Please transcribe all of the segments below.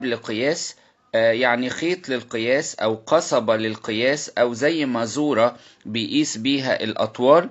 قياس يعني خيط للقياس أو قصبة للقياس أو زي مازورة بيقيس بيها الأطوال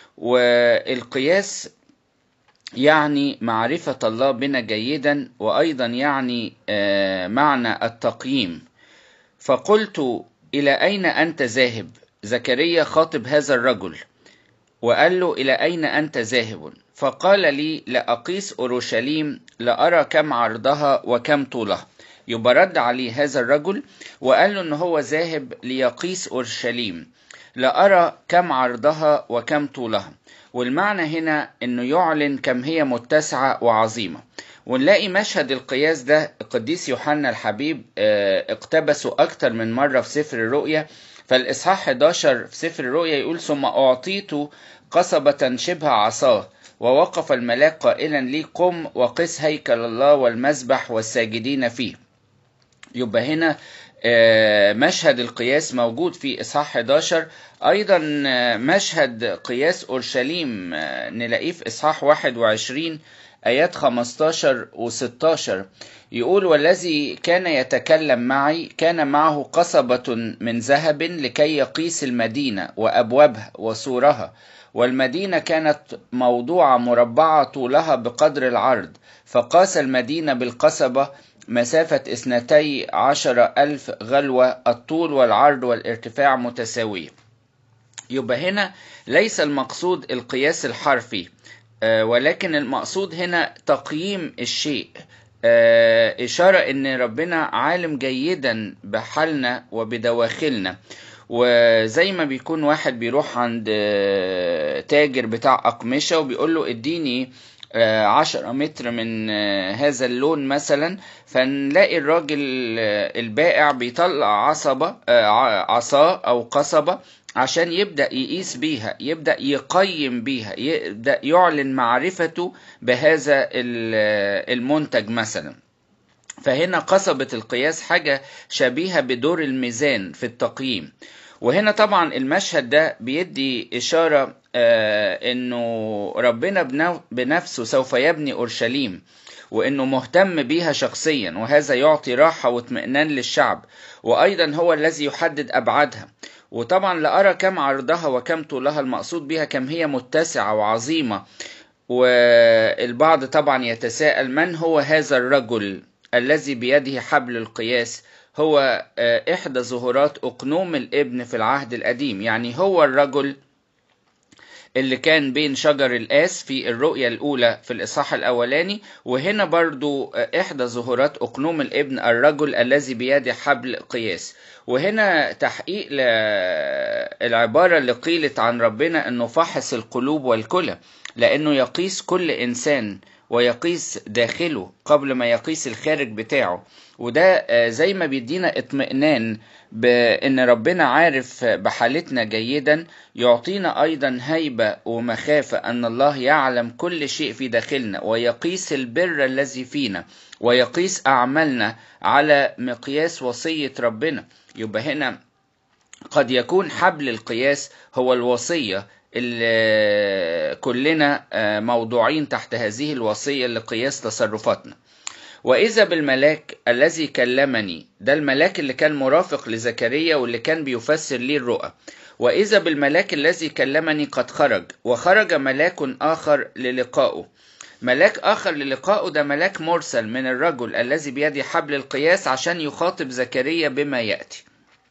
والقياس يعني معرفة الله بنا جيدا وأيضا يعني معنى التقييم فقلت إلى أين أنت ذاهب زكريا خاطب هذا الرجل وقال له إلى أين أنت ذاهب فقال لي لأقيس أورشليم لأرى كم عرضها وكم طولها يبقى رد عليه هذا الرجل وقال له إن هو ذاهب ليقيس أورشليم لأرى كم عرضها وكم طولها والمعنى هنا إنه يعلن كم هي متسعة وعظيمة ونلاقي مشهد القياس ده القديس يوحنا الحبيب اقتبسه أكتر من مرة في سفر الرؤيا فالإصحاح 11 في سفر الرؤيا يقول ثم أعطيت قصبة شبه عصاه ووقف الملاك قائلا لي قم وقس هيكل الله والمذبح والساجدين فيه يبقى هنا مشهد القياس موجود في إصحاح 11 أيضا مشهد قياس أورشليم نلاقيه في إصحاح 21 آيات 15 و 16 يقول والذي كان يتكلم معي كان معه قصبة من ذهب لكي يقيس المدينة وأبوابها وسورها والمدينة كانت موضوعة مربعة طولها بقدر العرض فقاس المدينة بالقصبة مسافة اثنتي عشر ألف غلوة الطول والعرض والارتفاع متساوية يبقى هنا ليس المقصود القياس الحرفي ولكن المقصود هنا تقييم الشيء إشارة إن ربنا عالم جيدا بحالنا وبدواخلنا وزي ما بيكون واحد بيروح عند تاجر بتاع أقمشة وبيقول له اديني عشرة متر من هذا اللون مثلا فنلاقي الراجل البائع بيطلع عصبة عصا أو قصبة عشان يبدأ يقيس بيها يبدأ يقيم بيها يبدأ يعلن معرفته بهذا المنتج مثلا فهنا قصبة القياس حاجة شبيهة بدور الميزان في التقييم وهنا طبعا المشهد ده بيدي إشارة آه إنه ربنا بنفسه سوف يبني أورشليم وإنه مهتم بيها شخصيا وهذا يعطي راحة واطمئنان للشعب وأيضا هو الذي يحدد أبعادها وطبعا لأرى كم عرضها وكم طولها المقصود بها كم هي متسعة وعظيمة والبعض طبعا يتساءل من هو هذا الرجل الذي بيده حبل القياس هو إحدى ظهورات أقنوم الابن في العهد القديم يعني هو الرجل اللي كان بين شجر الآس في الرؤية الأولى في الإصحاح الأولاني وهنا برضو إحدى ظهورات أقنوم الابن الرجل الذي بيده حبل قياس وهنا تحقيق العبارة اللي قيلت عن ربنا أنه فحص القلوب والكلى لأنه يقيس كل إنسان ويقيس داخله قبل ما يقيس الخارج بتاعه وده زي ما بيدينا اطمئنان بان ربنا عارف بحالتنا جيدا يعطينا ايضا هيبه ومخافه ان الله يعلم كل شيء في داخلنا ويقيس البر الذي فينا ويقيس اعمالنا على مقياس وصيه ربنا يبقى هنا قد يكون حبل القياس هو الوصيه اللي كلنا موضوعين تحت هذه الوصيه لقياس تصرفاتنا وإذا بالملاك الذي كلمني ده الملاك اللي كان مرافق لزكريا واللي كان بيفسر لي الرؤى وإذا بالملاك الذي كلمني قد خرج وخرج ملاك آخر للقائه ملاك آخر للقائه ده ملاك مرسل من الرجل الذي بيده حبل القياس عشان يخاطب زكريا بما يأتي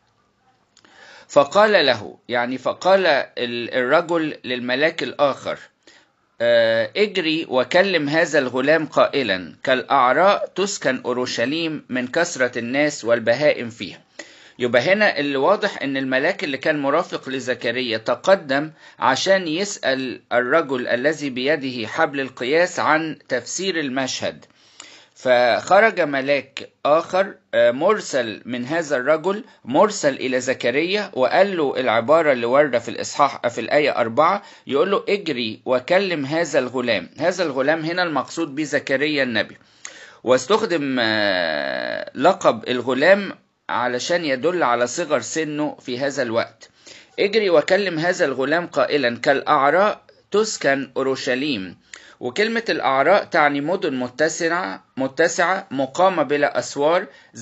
فقال له يعني فقال الرجل للملاك الآخر اجري وكلم هذا الغلام قائلا كالأعراء تسكن أورشليم من كثرة الناس والبهائم فيها يبقى هنا اللي واضح ان الملاك اللي كان مرافق لزكريا تقدم عشان يسأل الرجل الذي بيده حبل القياس عن تفسير المشهد فخرج ملاك آخر مرسل من هذا الرجل مرسل إلى زكريا وقال له العبارة اللي واردة في الإصحاح في الآية أربعة يقول له اجري وكلم هذا الغلام هذا الغلام هنا المقصود به زكريا النبي واستخدم لقب الغلام علشان يدل على صغر سنه في هذا الوقت اجري وكلم هذا الغلام قائلا كالأعراء تسكن أورشليم وكلمة الأعراء تعني مدن متسعة متسعة مقامة بلا أسوار